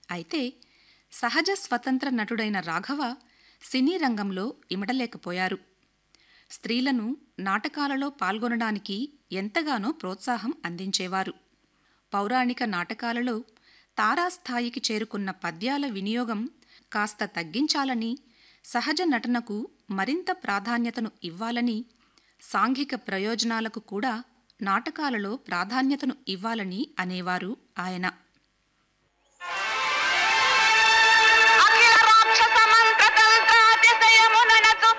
అయితే సహజ స్వతంత్ర నటుడైన రాఘవ సినీ రంగంలో ఇమడలేకపోయారు స్త్రీలను నాటకాలలో పాల్గొనడానికి ఎంతగానో ప్రోత్సాహం అందించేవారు పౌరాణిక నాటకాలలో తారాస్థాయికి చేరుకున్న పద్యాల వినియోగం కాస్త తగ్గించాలని సహజ నటనకు మరింత ప్రాధాన్యతను ఇవ్వాలని సాంఘిక ప్రయోజనాలకు కూడా నాటకాలలో ప్రాధాన్యతను ఇవ్వాలని అనేవారు ఆయన